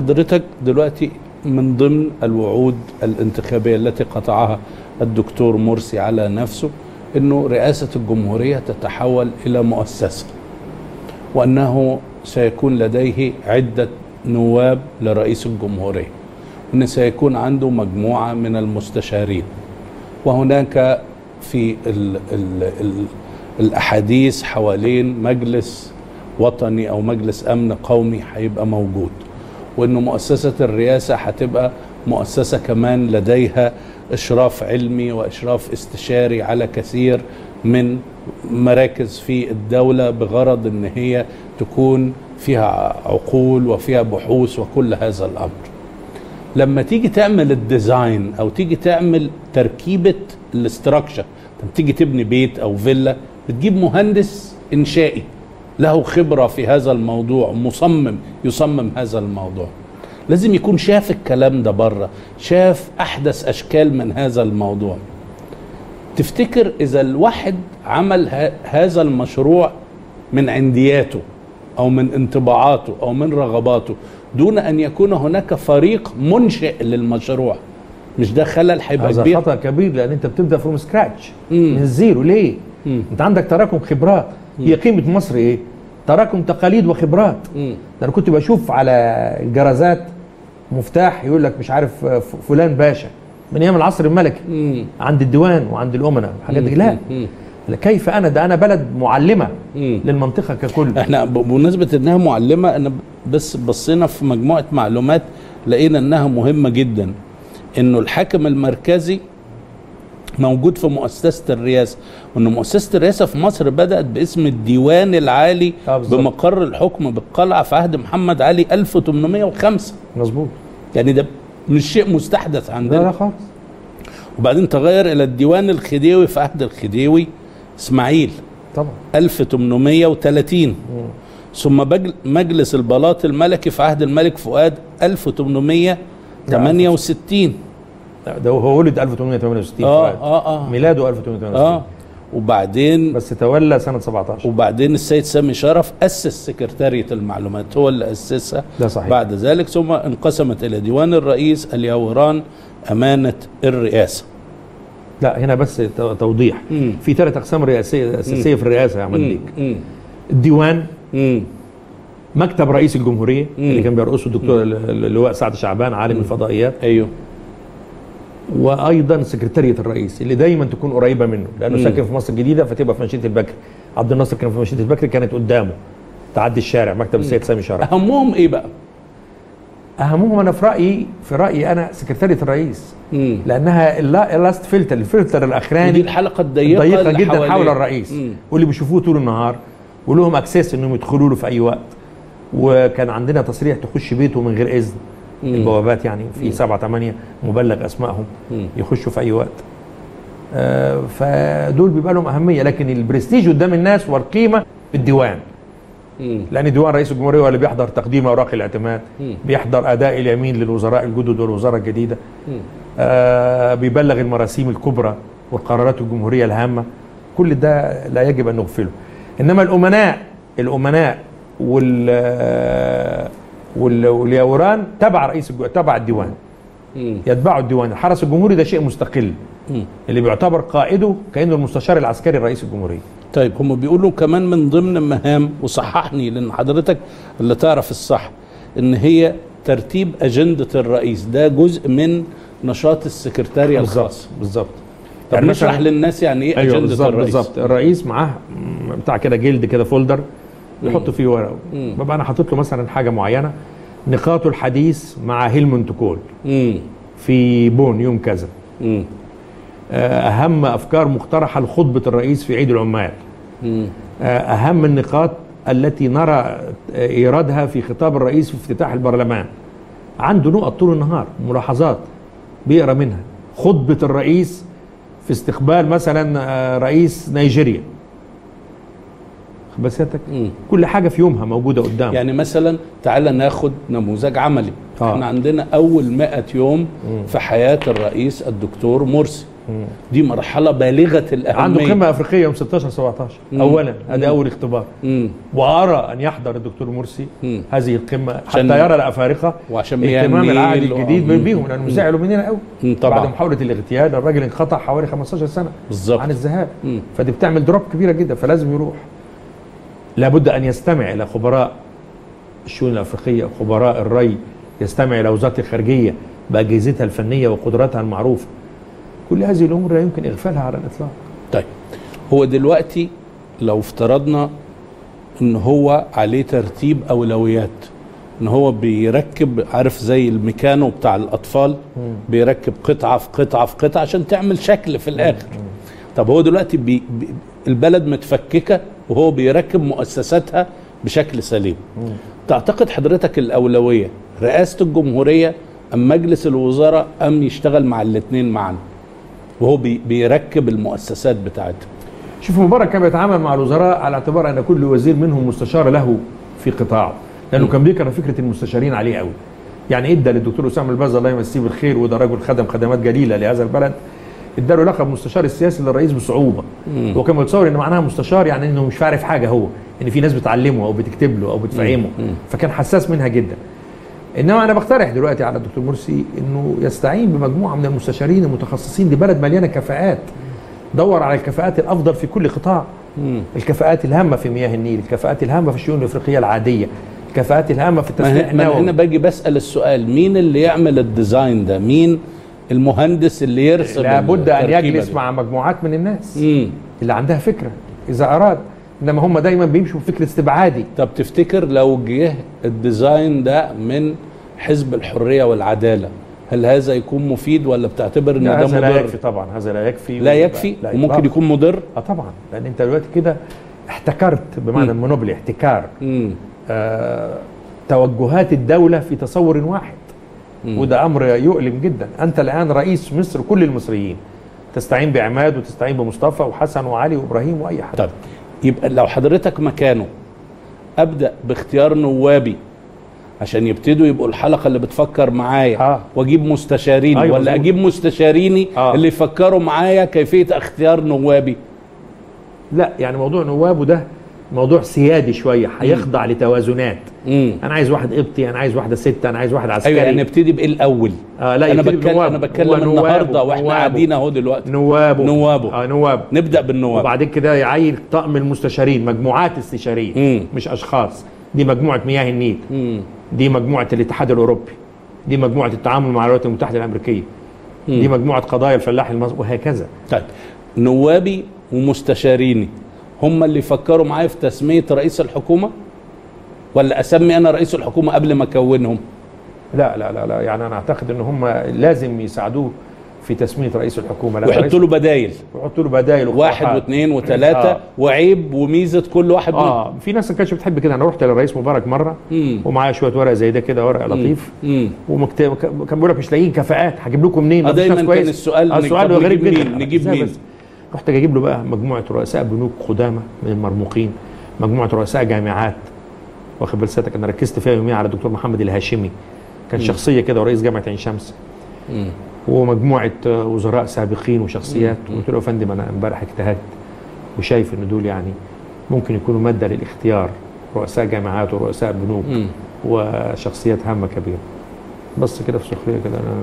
حضرتك دلوقتي من ضمن الوعود الانتخابيه التي قطعها الدكتور مرسي على نفسه انه رئاسه الجمهوريه تتحول الى مؤسسه وانه سيكون لديه عده نواب لرئيس الجمهوريه وان سيكون عنده مجموعه من المستشارين وهناك في ال ال ال الاحاديث حوالين مجلس وطني او مجلس امن قومي هيبقى موجود وانه مؤسسه الرئاسه هتبقى مؤسسه كمان لديها اشراف علمي واشراف استشاري على كثير من مراكز في الدوله بغرض ان هي تكون فيها عقول وفيها بحوث وكل هذا الامر. لما تيجي تعمل الديزاين او تيجي تعمل تركيبه الاستراكشر تيجي تبني بيت او فيلا بتجيب مهندس انشائي له خبره في هذا الموضوع مصمم يصمم هذا الموضوع لازم يكون شاف الكلام ده بره شاف احدث اشكال من هذا الموضوع تفتكر اذا الواحد عمل ه- هذا المشروع من عندياته او من انطباعاته او من رغباته دون ان يكون هناك فريق منشئ للمشروع مش ده خلل هيبقى هذا كبير خطا كبير لان انت بتبدا فروم سكراتش مم. من الزيرو ليه؟ مم. انت عندك تراكم خبرات هي قيمه مصر ايه؟ تراكم تقاليد وخبرات مم. ده انا كنت بشوف على الجرازات مفتاح يقول لك مش عارف ف- فلان باشا من ايام العصر الملكي مم. عند الديوان وعند الامناء والحاجات دي لا مم. كيف انا ده انا بلد معلمه مم. للمنطقه ككل احنا ب- بمناسبه انها معلمه انا بس بصينا في مجموعه معلومات لقينا انها مهمه جدا انه الحاكم المركزي موجود في مؤسسه الرئاسه وان مؤسسه الرئاسه في مصر بدات باسم الديوان العالي آه بالظبط. بمقر الحكم بالقلعه في عهد محمد علي 1805 مظبوط يعني ده مش شيء مستحدث لا عندنا لا خالص وبعدين تغير الى الديوان الخديوي في عهد الخديوي اسماعيل طبعا 1830 ثم بجل- مجلس البلاط الملكي في عهد الملك فؤاد 1868 لا، ده هو ولد 1868 اه فؤاد. اه اه ميلاده 1868 اه وبعدين بس تولى سنه 17 وبعدين السيد سامي شرف اسس سكرتاريه المعلومات هو اللي اسسها ده صحيح. بعد ذلك ثم انقسمت الى ديوان الرئيس اليوران امانه الرئاسه لا هنا بس تو- توضيح مم. في ثلاث اقسام رئاسيه اساسيه في الرئاسه يا احمد مم. ليك مم. الديوان مم. مكتب رئيس الجمهوريه مم. اللي كان بيرقصه الدكتور اللواء سعد شعبان عالم الفضائيات ايوه وايضا سكرتاريه الرئيس اللي دايما تكون قريبه منه لانه مم. ساكن في مصر الجديده فتبقى في مشيئه البكري عبد الناصر كان في مشيئه البكري كانت قدامه تعدي الشارع مكتب السيد سامي شرف اهمهم ايه بقى؟ اهمهم انا في رايي في رايي انا سكرتاريه الرئيس مم. لانها اللاست فلتر الفلتر ودي الاخراني الحلقه الضيقه ضيقه اللي جدا حواليه. حول الرئيس مم. واللي بيشوفوه طول النهار ولهم اكسس انهم يدخلوا له في اي وقت وكان عندنا تصريح تخش بيته من غير اذن مم. البوابات يعني في سبعة ثمانية مبلغ اسمائهم مم. يخشوا في اي وقت آه فدول بيبقى لهم اهميه لكن البرستيج قدام الناس والقيمه في الديوان مم. لان ديوان رئيس الجمهوريه هو اللي بيحضر تقديم اوراق الاعتماد مم. بيحضر اداء اليمين للوزراء الجدد والوزاره الجديده مم. آه بيبلغ المراسيم الكبرى والقرارات الجمهوريه الهامه كل ده لا يجب ان نغفله انما الامناء الامناء وال آه، وال- واليوران تبع رئيس الجو... تبع الديوان مم. يتبعوا الديوان الحرس الجمهوري ده شيء مستقل مم. اللي بيعتبر قائده كانه المستشار العسكري لرئيس الجمهوريه طيب هم بيقولوا كمان من ضمن المهام وصححني لان حضرتك اللي تعرف الصح ان هي ترتيب اجنده الرئيس ده جزء من نشاط السكرتاريه الخاص بالظبط طب يعني نشرح مثلاً- للناس يعني ايه ايوه اجنده بالظبط الرئيس بالظبط الرئيس معاه م- بتاع كده جلد كده فولدر يحط فيه ورقه مم. ببقى انا حاطط له مثلا حاجه معينه نقاط الحديث مع هيلمونت كول مم. في بون يوم كذا مم. آه، اهم افكار مقترحه لخطبه الرئيس في عيد العمال مم. آه، اهم النقاط التي نرى آه، ايرادها في خطاب الرئيس في افتتاح البرلمان عنده نقط طول النهار ملاحظات بيقرا منها خطبه الرئيس في استقبال مثلا آه، رئيس نيجيريا خد بسيادتك مم. كل حاجه في يومها موجوده قدامه يعني مثلا تعالى ناخد نموذج عملي آه. احنا عندنا اول 100 يوم في حياه الرئيس الدكتور مرسي دي مرحله بالغه الاهميه عنده قمه افريقيه يوم 16 17 مم. اولا مم. هذا اول اختبار مم. وارى ان يحضر الدكتور مرسي مم. هذه القمه عشان- حتى يرى الافارقه وعشان مياه اهتمام العهد النيل و- الجديد مم. بيهم لانهم زعلوا مننا قوي مم. طبعا بعد محاوله الاغتيال الراجل انقطع حوالي 15 سنه بالظبط عن الذهاب مم. فدي بتعمل دروب كبيره جدا فلازم يروح لابد ان يستمع الى خبراء الشؤون الافريقيه خبراء الري يستمع الى وزاره الخارجيه باجهزتها الفنيه وقدراتها المعروفه كل هذه الامور لا يمكن اغفالها على الاطلاق طيب هو دلوقتي لو افترضنا ان هو عليه ترتيب اولويات ان هو بيركب عارف زي الميكانو بتاع الاطفال بيركب قطعه في قطعه في قطعه عشان تعمل شكل في الاخر طب هو دلوقتي بي بي البلد متفككه وهو بيركب مؤسساتها بشكل سليم تعتقد حضرتك الاولويه رئاسه الجمهوريه ام مجلس الوزراء ام يشتغل مع الاثنين معا وهو بي بيركب المؤسسات بتاعتها شوف مبارك كان بيتعامل مع الوزراء على اعتبار ان كل وزير منهم مستشار له في قطاعه لانه م. كان بيكره فكره المستشارين عليه قوي يعني ادى للدكتور اسامه الباز الله يمسيه بالخير وده رجل خدم خدمات جليله لهذا البلد اداله لقب مستشار السياسي للرئيس بصعوبه مم. هو كان متصور ان معناها مستشار يعني انه مش عارف حاجه هو ان في ناس بتعلمه او بتكتب له او بتفهمه مم. فكان حساس منها جدا انما انا بقترح دلوقتي على الدكتور مرسي انه يستعين بمجموعه من المستشارين المتخصصين دي بلد مليانه كفاءات دور على الكفاءات الافضل في كل قطاع مم. الكفاءات الهامه في مياه النيل الكفاءات الهامه في الشؤون الافريقيه العاديه الكفاءات الهامه في ما, التسويق هي- ما أنا هنا النووي باجي بسال السؤال مين اللي يعمل الديزاين ده مين المهندس اللي يرسم لابد ان التركيبة يجلس دي؟ مع مجموعات من الناس مم. اللي عندها فكره اذا اراد انما هم دايما بيمشوا بفكر استبعادي طب تفتكر لو جه الديزاين ده من حزب الحريه والعداله هل هذا يكون مفيد ولا بتعتبر ان لا، ده هذا لا مضر يكفي طبعا هذا لا يكفي لا يكفي لا وممكن إطلاقاً. يكون مضر اه طبعا لان انت دلوقتي كده احتكرت بمعنى مم. المونوبولي احتكار مم. آه توجهات الدوله في تصور واحد مم. وده امر يؤلم جدا انت الان رئيس مصر كل المصريين تستعين بعماد وتستعين بمصطفى وحسن وعلي وابراهيم واي حد طب يبقى لو حضرتك مكانه ابدا باختيار نوابي عشان يبتدوا يبقوا الحلقه اللي بتفكر معايا آه. واجيب مستشارين أيوة ولا مظبوط. اجيب مستشاريني آه. اللي يفكروا معايا كيفيه اختيار نوابي لا يعني موضوع نوابه ده موضوع سيادي شويه هيخضع لتوازنات امم انا عايز واحد قبطي انا عايز واحده ست انا عايز واحد عسكري ايوه يعني نبتدي بايه الاول آه لا انا يبتدي بتكلم بنوابه. انا بتكلم هو نوابه، النهارده واحنا نوابه. قاعدين اهو دلوقتي نوابه نوابه. اه نواب نبدا بالنواب وبعدين كده يعين طقم المستشارين مجموعات استشاريه مم. مش اشخاص دي مجموعه مياه النيل امم دي مجموعه الاتحاد الاوروبي دي مجموعه التعامل مع الولايات المتحده الامريكيه دي مجموعه قضايا الفلاح المصري وهكذا طيب نوابي ومستشاريني هم اللي يفكروا معايا في تسميه رئيس الحكومه ولا اسمي انا رئيس الحكومه قبل ما اكونهم لا لا لا لا يعني انا اعتقد ان هم لازم يساعدوه في تسميه رئيس الحكومه لا ويحطوا له بدايل ويحطوا له بدائل واحد واقتراحات. واثنين وثلاثه آه. وعيب وميزه كل واحد منهم اه في ناس ما كانتش بتحب كده انا رحت للرئيس مبارك مره مم. ومعايا شويه ورق زي ده كده ورق لطيف مم. ومكتب كان بيقول لك مش لاقيين كفاءات هجيب لكم منين آه، مفيش دايماً ناس كان كويسة. السؤال آه، إنك السؤال طب غريب نجيب جدا مين؟ نجيب إزاي مين؟ بس؟ رحت اجيب له بقى مجموعه رؤساء بنوك قدامى من المرموقين مجموعه رؤساء جامعات واخد بال سيادتك انا ركزت فيها يوميا على الدكتور محمد الهاشمي كان شخصيه كده ورئيس جامعه عين شمس مم. ومجموعه آه، وزراء سابقين وشخصيات قلت له يا فندم انا امبارح اجتهدت وشايف ان دول يعني ممكن يكونوا ماده للاختيار رؤساء جامعات ورؤساء بنوك مم. وشخصيات هامه كبيره بص كده في سخريه كده انا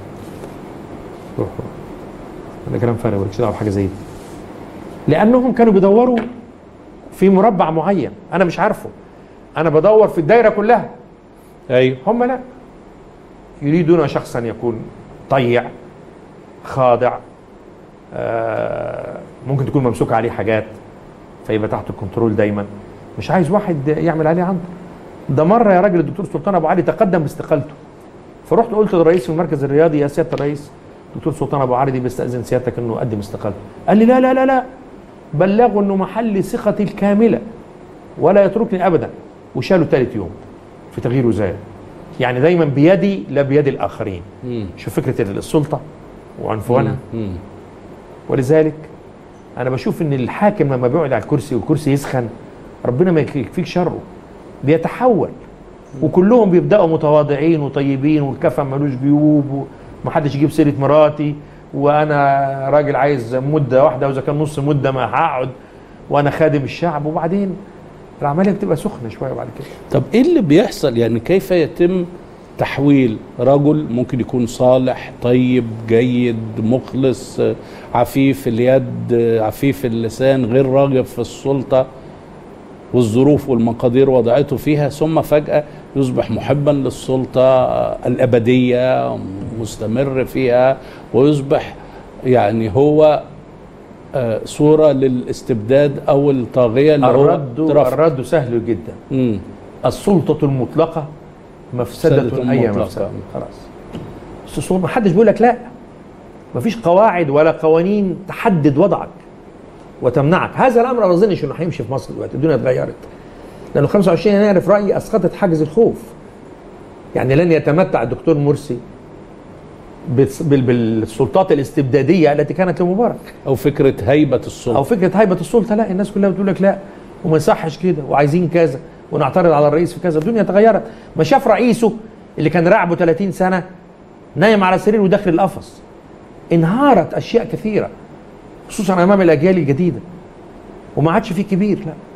روح روح ده كلام فارغ مالكش دعوه بحاجه زي دي لانهم كانوا بيدوروا في مربع معين انا مش عارفه انا بدور في الدايره كلها ايوه هم لا يريدون شخصا يكون طيع خاضع آه، ممكن تكون ممسوك عليه حاجات فيبقى تحت الكنترول دايما مش عايز واحد يعمل عليه عنده ده مره يا راجل الدكتور سلطان ابو علي تقدم باستقالته فرحت قلت للرئيس في المركز الرياضي يا سياده الرئيس دكتور سلطان ابو علي دي بيستاذن سيادتك انه يقدم استقالته قال لي لا لا لا لا بلغوا انه محل ثقتي الكامله ولا يتركني ابدا وشالوا ثالث يوم في تغيير وزاره يعني دايما بيدي لا بيد الاخرين مم. شوف فكره السلطه وعنفوانها مم. ولذلك انا بشوف ان الحاكم لما بيقعد على الكرسي والكرسي يسخن ربنا ما يكفيك شره بيتحول وكلهم بيبداوا متواضعين وطيبين والكفن ملوش جيوب ومحدش يجيب سيره مراتي وانا راجل عايز مده واحده واذا كان نص مده ما هقعد وانا خادم الشعب وبعدين العمليه بتبقى سخنه شويه بعد كده طب ايه اللي بيحصل يعني كيف يتم تحويل رجل ممكن يكون صالح طيب جيد مخلص آه، عفيف اليد آه، عفيف اللسان غير راغب في السلطة والظروف والمقادير وضعته فيها ثم فجأة يصبح محبا للسلطة آه، الأبدية مستمر فيها ويصبح يعني هو آه، صورة للاستبداد أو الطاغية اللي هو الرد اترفض. الرد سهل جدا مم. السلطه المطلقه مفسده مفسدة اي مطلقة. مفسده خلاص ما حدش بيقول لك لا مفيش قواعد ولا قوانين تحدد وضعك وتمنعك هذا الامر ما اظنش انه هيمشي في مصر دلوقتي الدنيا اتغيرت لانه 25 يناير في رايي اسقطت حاجز الخوف يعني لن يتمتع الدكتور مرسي بالس- بال- بالسلطات الاستبداديه التي كانت لمبارك أو فكرة هيبة السلطة او فكره هيبه السلطه لا الناس كلها بتقول لك لا وما يصحش كده وعايزين كذا ونعترض على الرئيس في كذا الدنيا اتغيرت ما شاف رئيسه اللي كان راعبه 30 سنه نايم على سرير وداخل القفص انهارت اشياء كثيره خصوصا امام الاجيال الجديده وما عادش فيه كبير لا